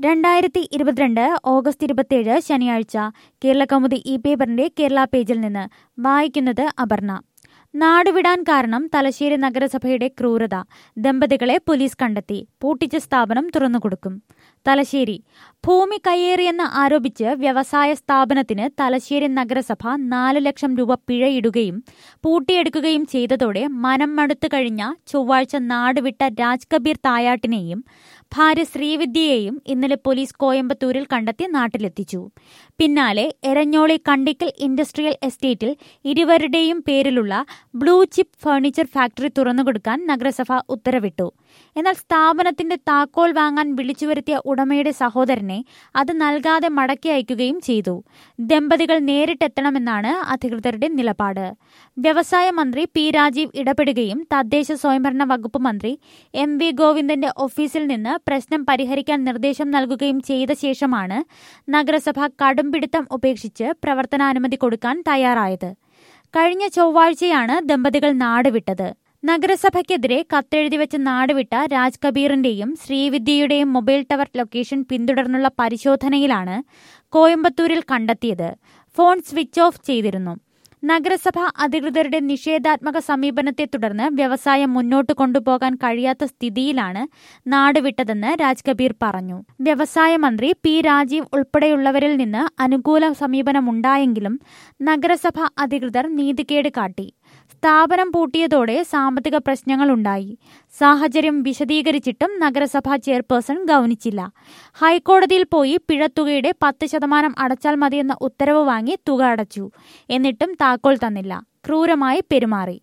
രണ്ടായിരത്തി ഇരുപത്തിരണ്ട് ഓഗസ്റ്റ് ഇരുപത്തിയേഴ് ശനിയാഴ്ച കേരള കൗമുദി ഈ പേപ്പറിന്റെ കേരള പേജിൽ നിന്ന് വായിക്കുന്നത് അപർണ നാടുവിടാൻ കാരണം തലശ്ശേരി നഗരസഭയുടെ ക്രൂരത ദമ്പതികളെ പോലീസ് കണ്ടെത്തി പൂട്ടിച്ച സ്ഥാപനം തുറന്നുകൊടുക്കും തലശ്ശേരി ഭൂമി കയ്യേറിയെന്ന് ആരോപിച്ച് വ്യവസായ സ്ഥാപനത്തിന് തലശ്ശേരി നഗരസഭ നാല് ലക്ഷം രൂപ പിഴയിടുകയും പൂട്ടിയെടുക്കുകയും ചെയ്തതോടെ മനം മടുത്തു കഴിഞ്ഞ ചൊവ്വാഴ്ച നാടുവിട്ട രാജ് കബീർ തായാട്ടിനെയും ഭാര്യ ശ്രീവിദ്യയെയും ഇന്നലെ പോലീസ് കോയമ്പത്തൂരിൽ കണ്ടെത്തി നാട്ടിലെത്തിച്ചു പിന്നാലെ എരഞ്ഞോളി കണ്ടിക്കൽ ഇൻഡസ്ട്രിയൽ എസ്റ്റേറ്റിൽ ഇരുവരുടെയും പേരിലുള്ള ബ്ലൂ ചിപ്പ് ഫർണിച്ചർ ഫാക്ടറി തുറന്നുകൊടുക്കാൻ നഗരസഭ ഉത്തരവിട്ടു എന്നാൽ സ്ഥാപനത്തിന്റെ താക്കോൽ വാങ്ങാൻ വിളിച്ചുവരുത്തിയ ഉടമയുടെ സഹോദരനെ അത് നൽകാതെ മടക്കി അയക്കുകയും ചെയ്തു ദമ്പതികൾ നേരിട്ടെത്തണമെന്നാണ് അധികൃതരുടെ നിലപാട് വ്യവസായ മന്ത്രി പി രാജീവ് ഇടപെടുകയും തദ്ദേശ സ്വയംഭരണ വകുപ്പ് മന്ത്രി എം വി ഗോവിന്ദന്റെ ഓഫീസിൽ നിന്ന് പ്രശ്നം പരിഹരിക്കാൻ നിർദ്ദേശം നൽകുകയും ചെയ്ത ശേഷമാണ് നഗരസഭ കടുംപിടുത്തം ഉപേക്ഷിച്ച് പ്രവർത്തനാനുമതി കൊടുക്കാൻ തയ്യാറായത് കഴിഞ്ഞ ചൊവ്വാഴ്ചയാണ് ദമ്പതികൾ നാടുവിട്ടത് നഗരസഭയ്ക്കെതിരെ കത്തെഴുതി വെച്ച് നാടുവിട്ട രാജ് കബീറിന്റെയും ശ്രീവിദ്യയുടെയും മൊബൈൽ ടവർ ലൊക്കേഷൻ പിന്തുടർന്നുള്ള പരിശോധനയിലാണ് കോയമ്പത്തൂരിൽ കണ്ടെത്തിയത് ഫോൺ സ്വിച്ച് ഓഫ് ചെയ്തിരുന്നു നഗരസഭ അധികൃതരുടെ നിഷേധാത്മക സമീപനത്തെ തുടർന്ന് വ്യവസായം മുന്നോട്ട് കൊണ്ടുപോകാൻ കഴിയാത്ത സ്ഥിതിയിലാണ് നാടുവിട്ടതെന്ന് രാജ് കബീർ പറഞ്ഞു വ്യവസായ മന്ത്രി പി രാജീവ് ഉൾപ്പെടെയുള്ളവരിൽ നിന്ന് അനുകൂല സമീപനമുണ്ടായെങ്കിലും നഗരസഭ അധികൃതർ നീതികേട് കാട്ടി സ്ഥാപനം പൂട്ടിയതോടെ സാമ്പത്തിക പ്രശ്നങ്ങളുണ്ടായി സാഹചര്യം വിശദീകരിച്ചിട്ടും നഗരസഭാ ചെയർപേഴ്സൺ ഗൗനിച്ചില്ല ഹൈക്കോടതിയിൽ പോയി പിഴത്തുകയുടെ പത്ത് ശതമാനം അടച്ചാൽ മതിയെന്ന ഉത്തരവ് വാങ്ങി തുക അടച്ചു എന്നിട്ടും താക്കോൽ തന്നില്ല ക്രൂരമായി പെരുമാറി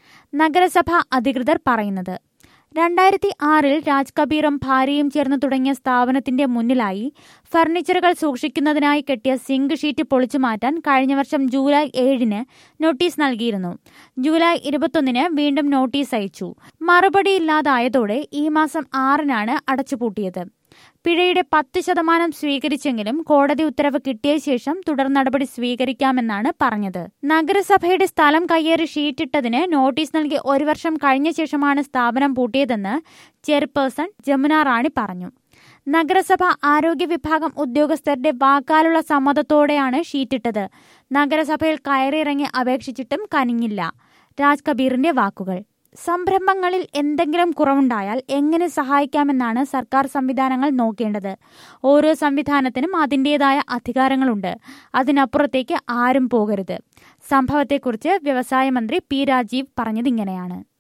നഗരസഭ അധികൃതർ പറയുന്നത് രണ്ടായിരത്തി ആറിൽ രാജ് കബീറും ഭാര്യയും ചേർന്ന് തുടങ്ങിയ സ്ഥാപനത്തിന്റെ മുന്നിലായി ഫർണിച്ചറുകൾ സൂക്ഷിക്കുന്നതിനായി കെട്ടിയ സിങ്ക് ഷീറ്റ് പൊളിച്ചു മാറ്റാൻ കഴിഞ്ഞ വർഷം ജൂലൈ ഏഴിന് നോട്ടീസ് നൽകിയിരുന്നു ജൂലൈ ഇരുപത്തൊന്നിന് വീണ്ടും നോട്ടീസ് അയച്ചു മറുപടിയില്ലാതായതോടെ ഈ മാസം ആറിനാണ് അടച്ചുപൂട്ടിയത് പിഴയുടെ പത്ത് ശതമാനം സ്വീകരിച്ചെങ്കിലും കോടതി ഉത്തരവ് കിട്ടിയ ശേഷം തുടർ നടപടി സ്വീകരിക്കാമെന്നാണ് പറഞ്ഞത് നഗരസഭയുടെ സ്ഥലം കയ്യേറി ഷീറ്റിട്ടതിന് നോട്ടീസ് നൽകി ഒരു വർഷം കഴിഞ്ഞ ശേഷമാണ് സ്ഥാപനം പൂട്ടിയതെന്ന് ചെയർപേഴ്സൺ ജമുന റാണി പറഞ്ഞു നഗരസഭ ആരോഗ്യ വിഭാഗം ഉദ്യോഗസ്ഥരുടെ വാക്കാലുള്ള സമ്മതത്തോടെയാണ് ഷീറ്റിട്ടത് നഗരസഭയിൽ കയറിയിറങ്ങി അപേക്ഷിച്ചിട്ടും കനിഞ്ഞില്ല രാജ് കബീറിന്റെ വാക്കുകൾ സംരംഭങ്ങളിൽ എന്തെങ്കിലും കുറവുണ്ടായാൽ എങ്ങനെ സഹായിക്കാമെന്നാണ് സർക്കാർ സംവിധാനങ്ങൾ നോക്കേണ്ടത് ഓരോ സംവിധാനത്തിനും അതിൻ്റെതായ അധികാരങ്ങളുണ്ട് അതിനപ്പുറത്തേക്ക് ആരും പോകരുത് സംഭവത്തെക്കുറിച്ച് വ്യവസായ മന്ത്രി പി രാജീവ് പറഞ്ഞതിങ്ങനെയാണ്